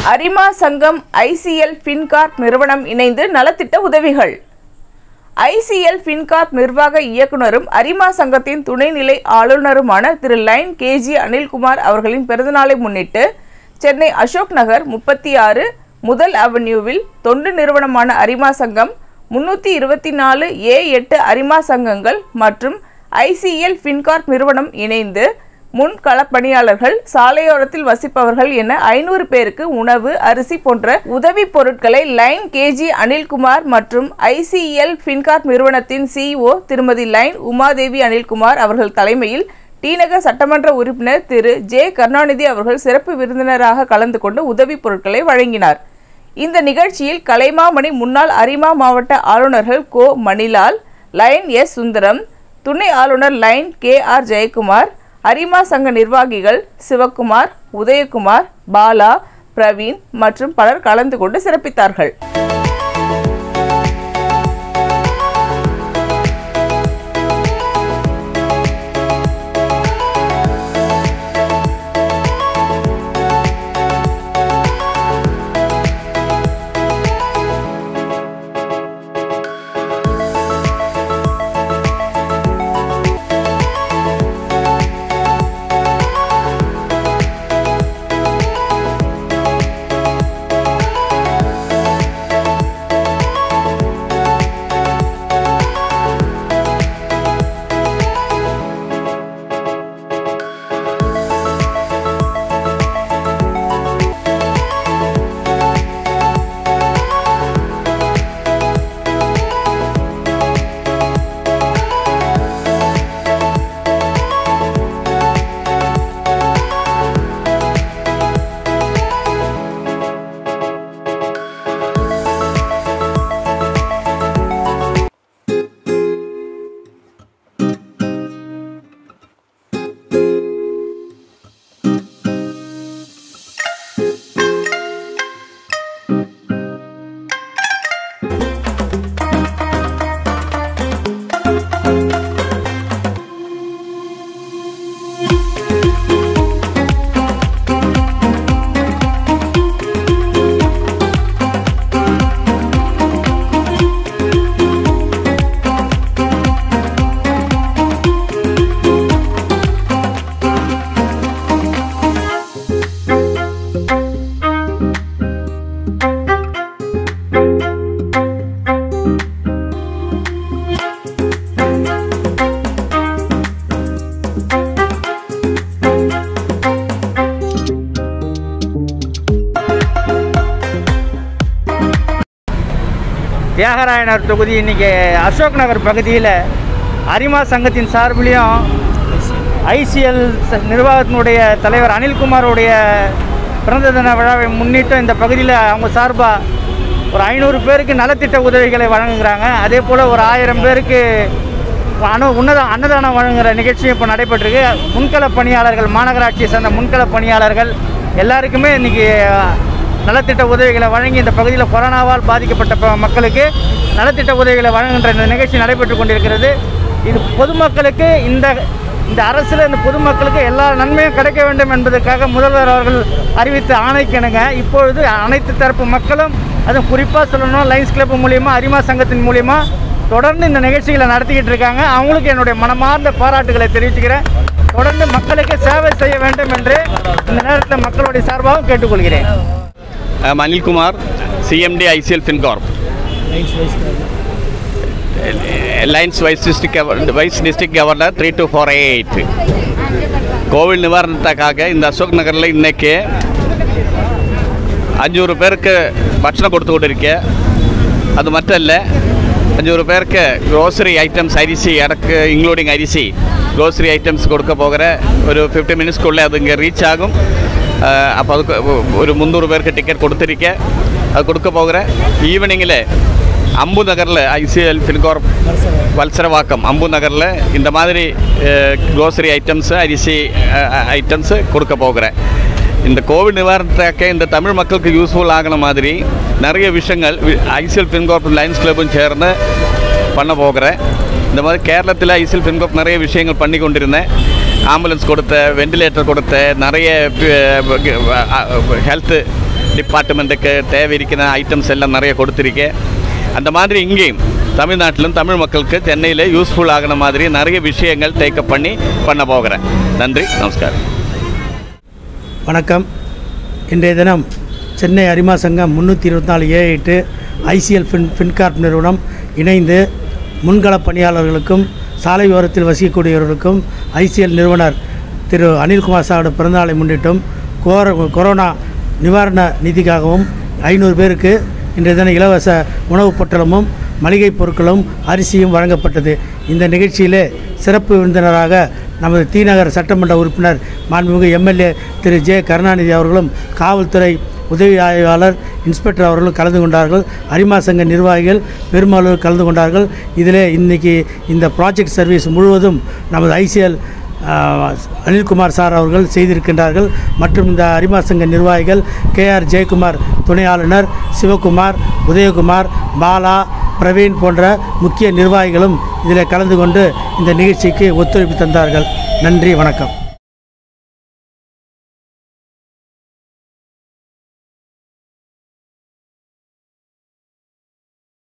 அரிமா சங்கம் ICL Fincorp நிறுவனம் இணைந்து நலத்திட்ட உதவிகள் ஐசிஎல் ஃபின்கார்ப் நிர்வாக இயக்குனரும் அரிமா சங்கத்தின் துணைநிலை ஆளுநருமான திரு லைன் கேஜி அனில்குமார் அவர்களின் பிறந்தநாளை முன்னிட்டு சென்னை அசோக் நகர் முப்பத்தி ஆறு முதல் அவென்யூவில் தொண்டு நிறுவனமான அரிமா சங்கம் முன்னூற்றி இருபத்தி நாலு ஏ எட்டு அரிமா சங்கங்கள் மற்றும் ஐசிஎல் ஃபின்கார்ப் நிறுவனம் இணைந்து முன் களப்பணியாளர்கள் சாலையோரத்தில் வசிப்பவர்கள் என ஐநூறு பேருக்கு உணவு அரிசி போன்ற உதவி பொருட்களை லைன் கேஜி அனில்குமார் மற்றும் ஐசிஎல் ஃபின்கார்ப் நிறுவனத்தின் சிஇஓ திருமதி லைன் உமாதேவி அனில்குமார் அவர்கள் தலைமையில் டிநகர் சட்டமன்ற உறுப்பினர் திரு ஜே கருணாநிதி அவர்கள் சிறப்பு விருந்தினராக கலந்து கொண்டு உதவி பொருட்களை வழங்கினார் இந்த நிகழ்ச்சியில் கலைமாமணி முன்னாள் அரிமா மாவட்ட ஆளுநர்கள் கோ மணிலால் லைன் எஸ் சுந்தரம் துணை ஆளுநர் லைன் கே ஆர் ஜெயக்குமார் அரிமா சங்க நிர்வாகிகள் சிவக்குமார் உதயகுமார் பாலா பிரவீன் மற்றும் பலர் கலந்து கொண்டு சிறப்பித்தார்கள் தியாகராயனர் தொகுதி இன்னைக்கு அசோக் நகர் பகுதியில் அரிமா சங்கத்தின் சார்பிலையும் ஐசிஎல் நிர்வாகத்தினுடைய தலைவர் அனில்குமாரோடைய பிறந்த தின விழாவை முன்னிட்டு இந்த பகுதியில் அவங்க சார்பாக ஒரு ஐநூறு பேருக்கு நலத்திட்ட உதவிகளை வழங்குகிறாங்க அதே போல் ஒரு ஆயிரம் பேருக்கு அணு உன்னத அன்னதானம் வழங்குகிற நிகழ்ச்சியும் இப்போ நடைபெற்றிருக்கு முன்கள பணியாளர்கள் மாநகராட்சியை சேர்ந்த முன்கள பணியாளர்கள் எல்லாருக்குமே இன்றைக்கி நலத்திட்ட உதவிகளை வழங்கி இந்த பகுதியில் கொரோனாவால் பாதிக்கப்பட்ட ப- மக்களுக்கு நலத்திட்ட உதவிகளை வழங்குகின்ற இந்த நிகழ்ச்சி நடைபெற்று கொண்டிருக்கிறது இது பொதுமக்களுக்கு இந்த இந்த அரசில் இந்த பொதுமக்களுக்கு எல்லா நன்மையும் கிடைக்க வேண்டும் என்பதற்காக முதல்வர் அவர்கள் அறிவித்த ஆணைக்கிணங்க இப்பொழுது அனைத்து தரப்பு மக்களும் அதுவும் குறிப்பாக சொல்லணும் லைன்ஸ் கிளப் மூலியமாக அரிமா சங்கத்தின் மூலியமாக தொடர்ந்து இந்த நிகழ்ச்சிகளை நடத்திக்கிட்டு இருக்காங்க அவங்களுக்கு என்னுடைய மனமார்ந்த பாராட்டுகளை தெரிவிச்சுக்கிறேன் தொடர்ந்து மக்களுக்கு சேவை செய்ய வேண்டும் என்று இந்த நேரத்தில் மக்களுடைய சார்பாகவும் கேட்டுக்கொள்கிறேன் I am Anil Kumar, CMD ICL FinCorp. Alliance Vice District, Gov- Vice District Governor 3248. Covid நிவாரணத்துக்காக இந்த அசோக் நகரில் இன்னைக்கு அஞ்சூறு பேருக்கு பட்சணம் கொடுத்து கொண்டிருக்கேன் அது மட்டும் இல்லை அஞ்சூறு பேருக்கு க்ரோசரி ஐட்டம்ஸ் அரிசி எனக்கு இன்க்ளூடிங் அரிசி க்ரோசரி ஐட்டம்ஸ் கொடுக்க போகிற ஒரு ஃபிஃப்டி மினிட்ஸ்க்குள்ளே அது இங்கே ரீச் ஆகும் அப்போ அதுக்கு ஒ- ஒரு முந்நூறு பேருக்கு டிக்கெட் கொடுத்துருக்கேன் அது கொடுக்க போகிறேன் ஈவினிங்கில் அம்பு நகரில் ஐசிஎல் ஃபின்கார்ப் வல்சரவாக்கம் அம்பு நகரில் இந்த மாதிரி க்ரோசரி ஐட்டம்ஸு அரிசி ஐட்டம்ஸு கொடுக்க போகிறேன் இந்த கோவிட் நிவாரணத்துக்காக இந்த தமிழ் மக்களுக்கு யூஸ்ஃபுல் ஆகின மாதிரி நிறைய விஷயங்கள் ஐசிஎல் ஃபின்கார்ப் லைன்ஸ் கிளப்பும் சேர்ந்து பண்ண போகிறேன் இந்த மாதிரி கேரளத்தில் ஐசிஎல் ஃபின்கார்ப் நிறைய விஷயங்கள் பண்ணி கொண்டிருந்தேன் ஆம்புலன்ஸ் கொடுத்த வெண்டிலேட்டர் கொடுத்த நிறைய ஹெல்த்து டிபார்ட்மெண்ட்டுக்கு தேவை இருக்கிற ஐட்டம்ஸ் எல்லாம் நிறைய கொடுத்துருக்கேன் அந்த மாதிரி இங்கேயும் தமிழ்நாட்டிலும் தமிழ் மக்களுக்கு சென்னையில் யூஸ்ஃபுல் ஆகின மாதிரி நிறைய விஷயங்கள் டேக்கப் பண்ணி பண்ண போகிறேன் நன்றி நமஸ்காரம் வணக்கம் இன்றைய தினம் சென்னை அரிமா சங்கம் முந்நூற்றி இருபத்தி நாலு ஏ எட்டு ஐசிஎல் ஃபின் ஃபின்கார்ப் நிறுவனம் இணைந்து முன்கள பணியாளர்களுக்கும் சாலை ஓரத்தில் வசிக்கக்கூடியவர்களுக்கும் ஐசிஎல் நிறுவனர் திரு அனில்குமார் சாரோட பிறந்தநாளை முன்னிட்டும் கோர கொரோனா நிவாரண நிதிக்காகவும் ஐநூறு பேருக்கு இன்றைய தினம் இலவச உணவுப் பொட்டலமும் மளிகைப் பொருட்களும் அரிசியும் வழங்கப்பட்டது இந்த நிகழ்ச்சியிலே சிறப்பு விருந்தினராக நமது தீநகர் சட்டமன்ற உறுப்பினர் மாண்புமிகு எம்எல்ஏ திரு ஜே கருணாநிதி அவர்களும் காவல்துறை உதவி ஆய்வாளர் இன்ஸ்பெக்டர் அவர்களும் கலந்து கொண்டார்கள் அரிமா சங்க நிர்வாகிகள் பெருமளவு கலந்து கொண்டார்கள் இதிலே இன்னைக்கு இந்த ப்ராஜெக்ட் சர்வீஸ் முழுவதும் நமது ஐசிஎல் அனில்குமார் சார் அவர்கள் செய்திருக்கின்றார்கள் மற்றும் இந்த அரிமா சங்க நிர்வாகிகள் கே ஆர் ஜெயக்குமார் துணை ஆளுநர் சிவகுமார் உதயகுமார் பாலா பிரவீன் போன்ற முக்கிய நிர்வாகிகளும் இதில் கலந்து கொண்டு இந்த நிகழ்ச்சிக்கு ஒத்துழைப்பு தந்தார்கள் நன்றி வணக்கம்